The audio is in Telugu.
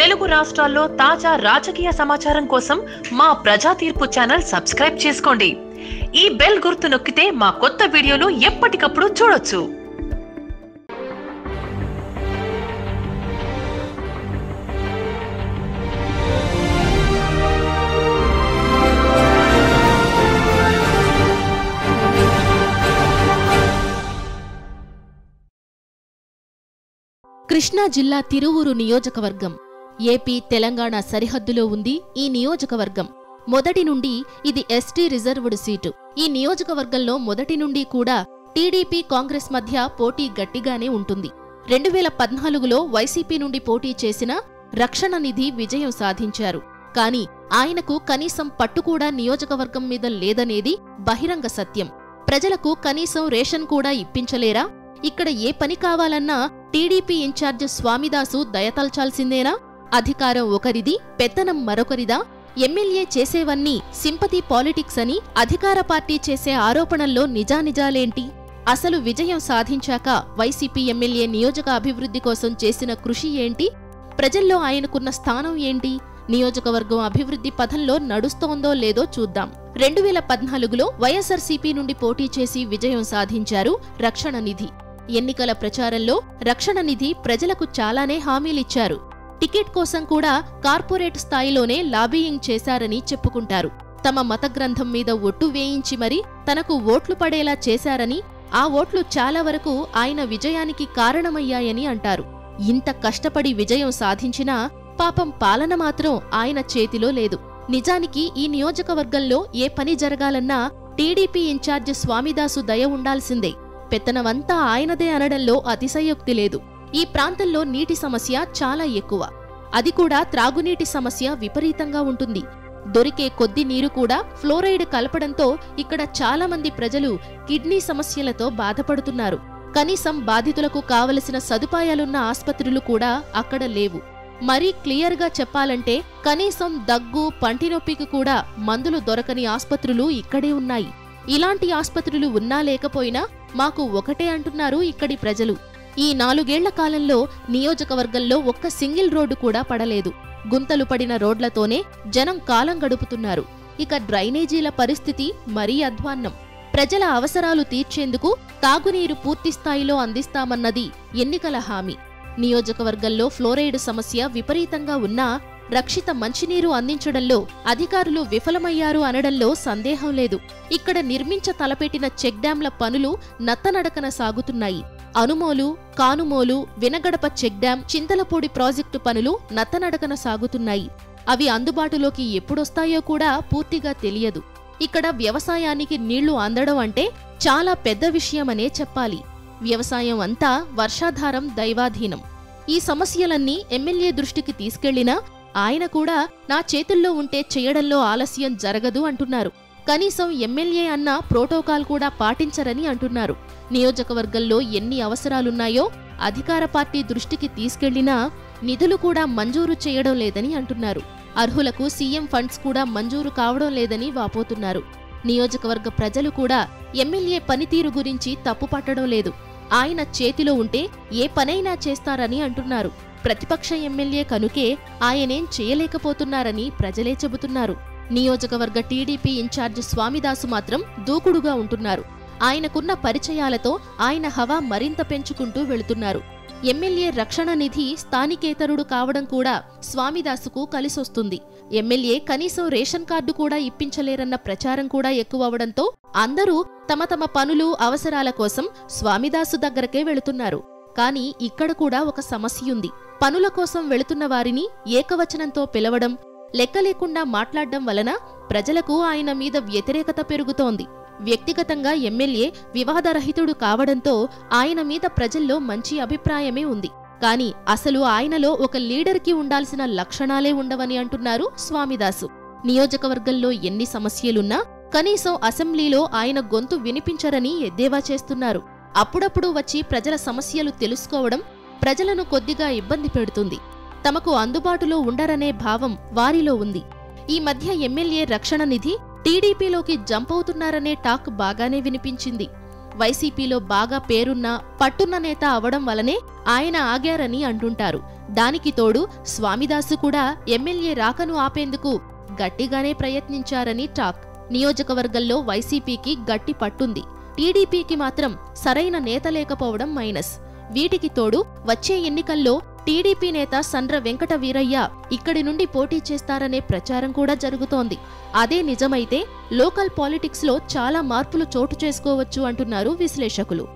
తెలుగు రాష్ట్రాల్లో తాజా రాజకీయ సమాచారం కోసం మా ప్రజా తీర్పు ఛానల్ సబ్స్క్రైబ్ చేసుకోండి ఈ బెల్ గుర్తు నొక్కితే మా కొత్త వీడియోలు ఎప్పటికప్పుడు చూడొచ్చు కృష్ణా జిల్లా తిరువూరు నియోజకవర్గం ఏపీ తెలంగాణ సరిహద్దులో ఉంది ఈ నియోజకవర్గం మొదటి నుండి ఇది ఎస్టీ రిజర్వ్డ్ సీటు ఈ నియోజకవర్గంలో మొదటి నుండి కూడా టీడీపీ కాంగ్రెస్ మధ్య పోటీ గట్టిగానే ఉంటుంది రెండు వేల పద్నాలుగులో వైసీపీ నుండి పోటీ చేసిన రక్షణ నిధి విజయం సాధించారు కాని ఆయనకు కనీసం పట్టు కూడా నియోజకవర్గం మీద లేదనేది బహిరంగ సత్యం ప్రజలకు కనీసం రేషన్ కూడా ఇప్పించలేరా ఇక్కడ ఏ పని కావాలన్నా టీడీపీ ఇన్ఛార్జ్ స్వామిదాసు దయతల్చాల్సిందేనా అధికారం ఒకరిది పెత్తనం మరొకరిదా ఎమ్మెల్యే చేసేవన్నీ సింపతి పాలిటిక్స్ అని అధికార పార్టీ చేసే ఆరోపణల్లో నిజానిజాలేంటి అసలు విజయం సాధించాక వైసీపీ ఎమ్మెల్యే నియోజక అభివృద్ధి కోసం చేసిన కృషి ఏంటి ప్రజల్లో ఆయనకున్న స్థానం ఏంటి నియోజకవర్గం అభివృద్ధి పథంలో నడుస్తోందో లేదో చూద్దాం రెండు వేల పద్నాలుగులో వైఎస్ఆర్సీపీ నుండి పోటీ చేసి విజయం సాధించారు రక్షణ నిధి ఎన్నికల ప్రచారంలో రక్షణ నిధి ప్రజలకు చాలానే హామీలిచ్చారు టికెట్ కోసం కూడా కార్పొరేట్ స్థాయిలోనే లాబీయింగ్ చేశారని చెప్పుకుంటారు తమ మత గ్రంథం మీద ఒట్టు వేయించి మరి తనకు ఓట్లు పడేలా చేశారని ఆ ఓట్లు చాలా వరకు ఆయన విజయానికి కారణమయ్యాయని అంటారు ఇంత కష్టపడి విజయం సాధించినా పాపం పాలన మాత్రం ఆయన చేతిలో లేదు నిజానికి ఈ నియోజకవర్గంలో ఏ పని జరగాలన్నా టీడీపీ ఇన్ఛార్జ్ స్వామిదాసు దయ ఉండాల్సిందే పెత్తనమంతా ఆయనదే అనడంలో అతిశయోక్తి లేదు ఈ ప్రాంతంలో నీటి సమస్య చాలా ఎక్కువ అది కూడా త్రాగునీటి సమస్య విపరీతంగా ఉంటుంది దొరికే కొద్ది నీరు కూడా ఫ్లోరైడ్ కలపడంతో ఇక్కడ చాలా మంది ప్రజలు కిడ్నీ సమస్యలతో బాధపడుతున్నారు కనీసం బాధితులకు కావలసిన సదుపాయాలున్న ఆస్పత్రులు కూడా అక్కడ లేవు మరీ క్లియర్గా చెప్పాలంటే కనీసం దగ్గు పంటి నొప్పికి కూడా మందులు దొరకని ఆస్పత్రులు ఇక్కడే ఉన్నాయి ఇలాంటి ఆస్పత్రులు ఉన్నా లేకపోయినా మాకు ఒకటే అంటున్నారు ఇక్కడి ప్రజలు ఈ నాలుగేళ్ల కాలంలో నియోజకవర్గంలో ఒక్క సింగిల్ రోడ్డు కూడా పడలేదు గుంతలు పడిన రోడ్లతోనే జనం కాలం గడుపుతున్నారు ఇక డ్రైనేజీల పరిస్థితి మరీ అధ్వాన్నం ప్రజల అవసరాలు తీర్చేందుకు తాగునీరు పూర్తి స్థాయిలో అందిస్తామన్నది ఎన్నికల హామీ నియోజకవర్గంలో ఫ్లోరైడ్ సమస్య విపరీతంగా ఉన్నా రక్షిత మంచినీరు అందించడంలో అధికారులు విఫలమయ్యారు అనడంలో సందేహం లేదు ఇక్కడ నిర్మించ తలపెట్టిన చెక్ డ్యాంల పనులు నత్తనడకన సాగుతున్నాయి Anumolu Kanumolu Vinagadapa check dam Chintalapudi project పనులు నత్తనడకన సాగుతున్నాయి అవి అందుబాటులోకి ఎప్పుడొస్తాయో కూడా పూర్తిగా తెలియదు ఇక్కడ వ్యవసాయానికి నీళ్లు అందడం అంటే చాలా పెద్ద విషయమనే చెప్పాలి వ్యవసాయం అంతా వర్షాధారం దైవాధీనం ఈ సమస్యలన్నీ ఎమ్మెల్యే దృష్టికి తీసుకెళ్లినా ఆయన కూడా నా చేతుల్లో ఉంటే చేయడంలో ఆలస్యం జరగదు అంటున్నారు కనీసం ఎమ్మెల్యే అన్న ప్రోటోకాల్ కూడా పాటించరని అంటున్నారు నియోజకవర్గంలో ఎన్ని అవసరాలున్నాయో అధికార పార్టీ దృష్టికి తీసుకెళ్లినా నిధులు కూడా మంజూరు చేయడం లేదని అంటున్నారు అర్హులకు సీఎం ఫండ్స్ కూడా మంజూరు కావడం లేదని వాపోతున్నారు నియోజకవర్గ ప్రజలు కూడా ఎమ్మెల్యే పనితీరు గురించి తప్పుపట్టడం లేదు ఆయన చేతిలో ఉంటే ఏ పనైనా చేస్తారని అంటున్నారు ప్రతిపక్ష ఎమ్మెల్యే కనుకే ఆయనేం చేయలేకపోతున్నారని ప్రజలే చెబుతున్నారు నియోజకవర్గ టీడీపీ ఇన్ఛార్జ్ స్వామిదాసు మాత్రం దూకుడుగా ఉంటున్నారు ఆయనకున్న పరిచయాలతో ఆయన హవా మరింత పెంచుకుంటూ వెళుతున్నారు ఎమ్మెల్యే రక్షణ నిధి స్థానికేతరుడు కావడం కూడా స్వామిదాసుకు కలిసొస్తుంది ఎమ్మెల్యే కనీసం రేషన్ కార్డు కూడా ఇప్పించలేరన్న ప్రచారం కూడా ఎక్కువవడంతో అందరూ తమ తమ పనులు అవసరాల కోసం స్వామిదాసు దగ్గరకే వెళుతున్నారు కానీ ఇక్కడ కూడా ఒక సమస్యుంది పనుల కోసం వెళుతున్న వారిని ఏకవచనంతో పిలవడం లెక్క లేకుండా మాట్లాడడం వలన ప్రజలకు ఆయన మీద వ్యతిరేకత పెరుగుతోంది వ్యక్తిగతంగా ఎమ్మెల్యే వివాదరహితుడు కావడంతో ఆయన మీద ప్రజల్లో మంచి అభిప్రాయమే ఉంది కానీ అసలు ఆయనలో ఒక లీడర్కి ఉండాల్సిన లక్షణాలే ఉండవని అంటున్నారు స్వామిదాసు నియోజకవర్గంలో ఎన్ని సమస్యలున్నా కనీసం అసెంబ్లీలో ఆయన గొంతు వినిపించరని ఎద్దేవా చేస్తున్నారు అప్పుడప్పుడు వచ్చి ప్రజల సమస్యలు తెలుసుకోవడం ప్రజలను కొద్దిగా ఇబ్బంది పెడుతుంది తమకు అందుబాటులో ఉండరనే భావం వారిలో ఉంది ఈ మధ్య ఎమ్మెల్యే రక్షణ నిధి టీడీపీలోకి జంప్ అవుతున్నారనే టాక్ బాగానే వినిపించింది వైసీపీలో బాగా పేరున్న పట్టున్న నేత అవడం వలనే ఆయన ఆగారని అంటుంటారు దానికి తోడు స్వామిదాసు కూడా ఎమ్మెల్యే రాకను ఆపేందుకు గట్టిగానే ప్రయత్నించారని టాక్ నియోజకవర్గంలో వైసీపీకి గట్టి పట్టుంది టీడీపీకి మాత్రం సరైన నేత లేకపోవడం మైనస్ వీటికి తోడు వచ్చే ఎన్నికల్లో టీడీపీ నేత సండ్ర వెంకట వీరయ్య ఇక్కడి నుండి పోటీ చేస్తారనే ప్రచారం కూడా జరుగుతోంది అదే నిజమైతే లోకల్ పాలిటిక్స్లో చాలా మార్పులు చోటు చేసుకోవచ్చు అంటున్నారు విశ్లేషకులు